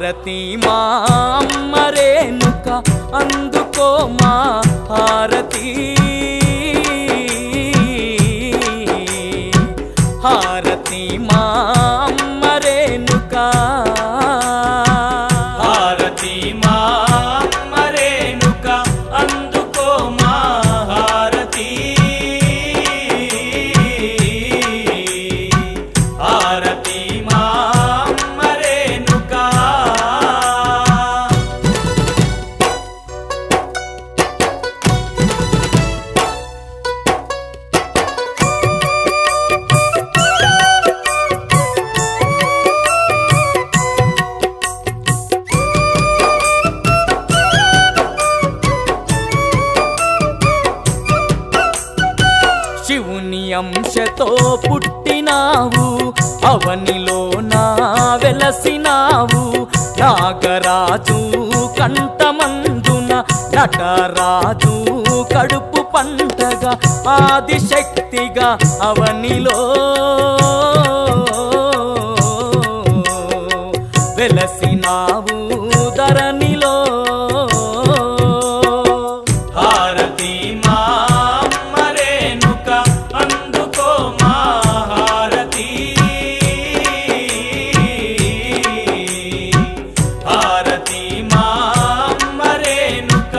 హారతి మా అమ్మ రేణుక అందుకో మా హారతి హారతి మా అమ్మ రేణుక హారతి మా మరేనుక అందుకో మా హారతి హారతి మా మరేనుక శివుని అంశతో పుట్టినావు అవనిలో నా వెలసినావు నాగరాజు కంఠమందున నటరాజు కడుపు పంటగా ఆదిశక్తిగా అవనిలో వెలసినావు ధరణిలో హారతి మా మరేనుక అందుకో మా హారతి హారతి మా మరేనుక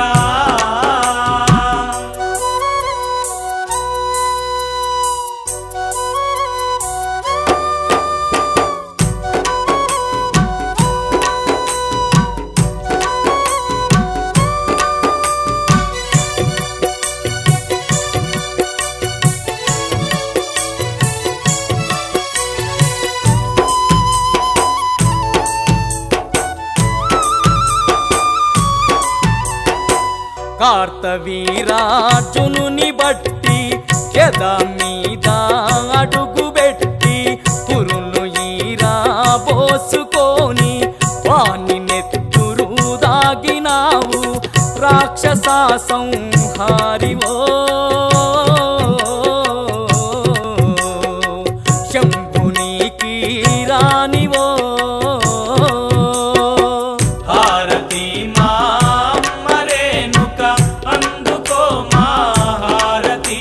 కార్తవీరార్జునుని బట్టి ఎద మీద అడుగు పెట్టి పురులు ఈరా పోసుకొని వాణి నెత్తురు దాగినావు రాక్షస సంహారివో శంభునికి రానివో హారతి మా మరేనుక అందుకో మా హారతి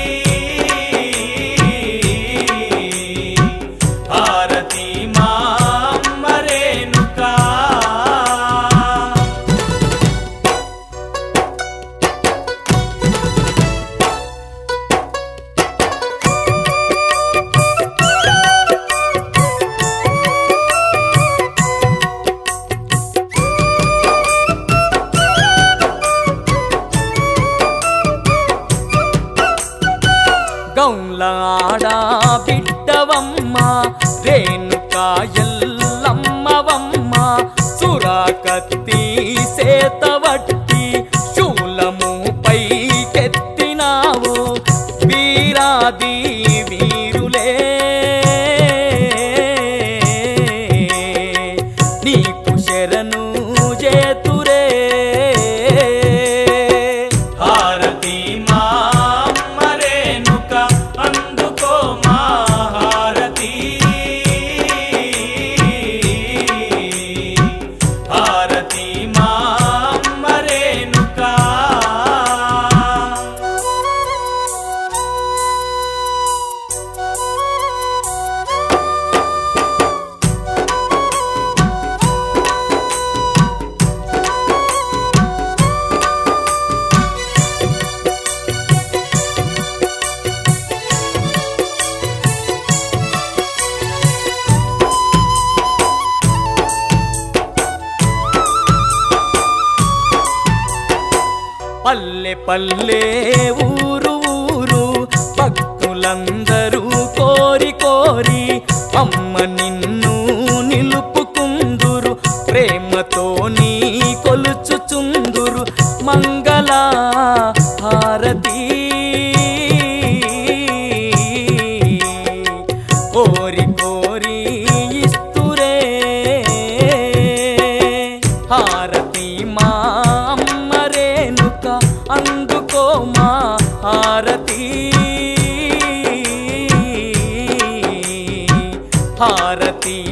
హారతి మా మరేనుక గౌలాడా బిడ్డవమ్మ రేణుకా ఎల్లమ్మవమ్మ సురాకత్తి సేతవట్టి శూలము పైకెత్తినావు వీరాది వీరులే నీకు శరణు చేతురే హారతి మా మరేనుక అందుకో మా హారతి హారతి మా మరేనుక పల్లె పల్లె ఊరు ఊరు భక్తులందరూ కోరి కోరి అమ్మ నిన్ను నిలుపుకుందురు ప్రేమతో నీ కొలుచుచుందురు మంగళ హారతి కోరి కోరి ఇస్తురే హారతి మా అమ్మ రేణుక అందుకో మా హారతి హారతి